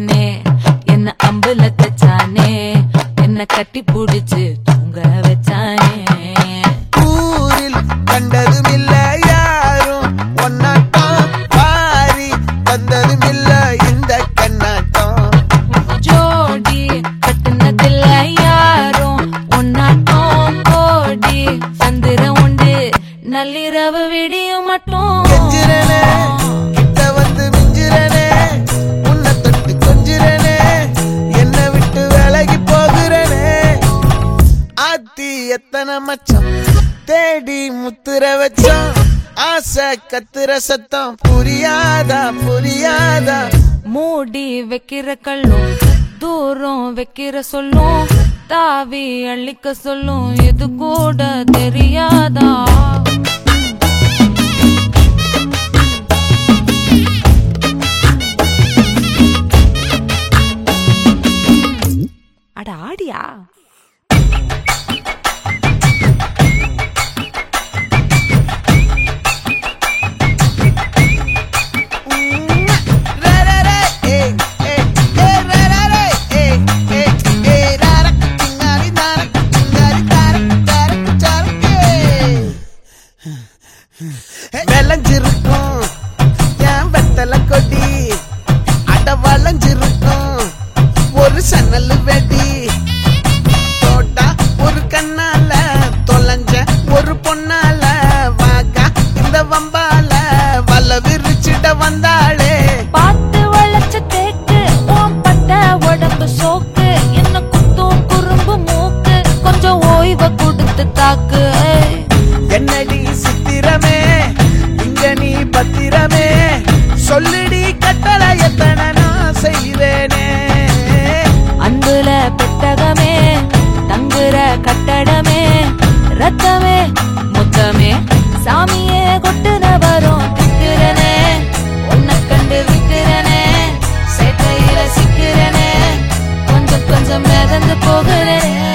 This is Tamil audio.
வச்சானே என்ன அம்புல தச்சானே என்ன கட்டி புடிச்சு தூங்க வச்சானே ஊரில் கண்டதும் இல்ல யாரும் ஒன்னாட்டம் பாரி தந்ததும் இல்ல இந்த கண்ணாட்டம் ஜோடி கட்டுனதில்ல யாரும் உன்னாட்டம் கோடி சந்திரம் உண்டு நள்ளிரவு விடியும் மட்டும் கெஞ்சிரனே கிட்ட வந்து மிஞ்சிரனே உன்னை தொட்டு கொஞ்சிரனே என்னை விட்டு விலகி போகிறனே ஆத்தி எத்தனை மச்சம் தேடி முத்துற வச்சோம் ஆசை கத்துற சத்தம் புரியாதா புரியாதா மூடி வைக்கிற கல்லும் தூரம் வைக்கிற சொல்லும் தாவி அள்ளிக்க சொல்லும் இது கூட தெரியாதா அட ஆடியா ரரரே, ஏய், ஏய், ஏய், ரரரே, ஏய், ஏய், ஏய், ரரக்கு திங்காரி, தரக்கு திங்காரி, தரக்கு, தரக்கு, சரக்கு. விளைஞ்சிருக்கும் என் வெத்தலை கொடி அட வளைஞ்சிருக்கும் ஒரு சன்னல் வெடி தோட்டா ஒரு கண்ணால தொலைஞ்ச ஒரு பொண்ணால வாகா இந்த வம்பால வல விரிச்சிட வந்தாளே பார்த்து வளைச்ச தேக்கு உன் பட்ட உடம்பு சோக்கு என்ன குத்தும் குறும்பு மூக்கு கொஞ்சம் ஓய்வை கொடுத்து தாக்கு ஏய். என்னடி சித்திரமே இங்க நீ பத்திரமே சொல்லுடி கட்டளை எத்தனை நான் செய்வேனே அன்புல பெட்டகமே தங்குற கட்டடமே ரத்தமே முத்தமே சாமியே கொட்டுன வரும் திக்கிறனே உன்னை கண்டு விக்கிறனே சேட்டையில சிக்கிறனே கொஞ்சம் கொஞ்சம் மிதந்து போகிறேன்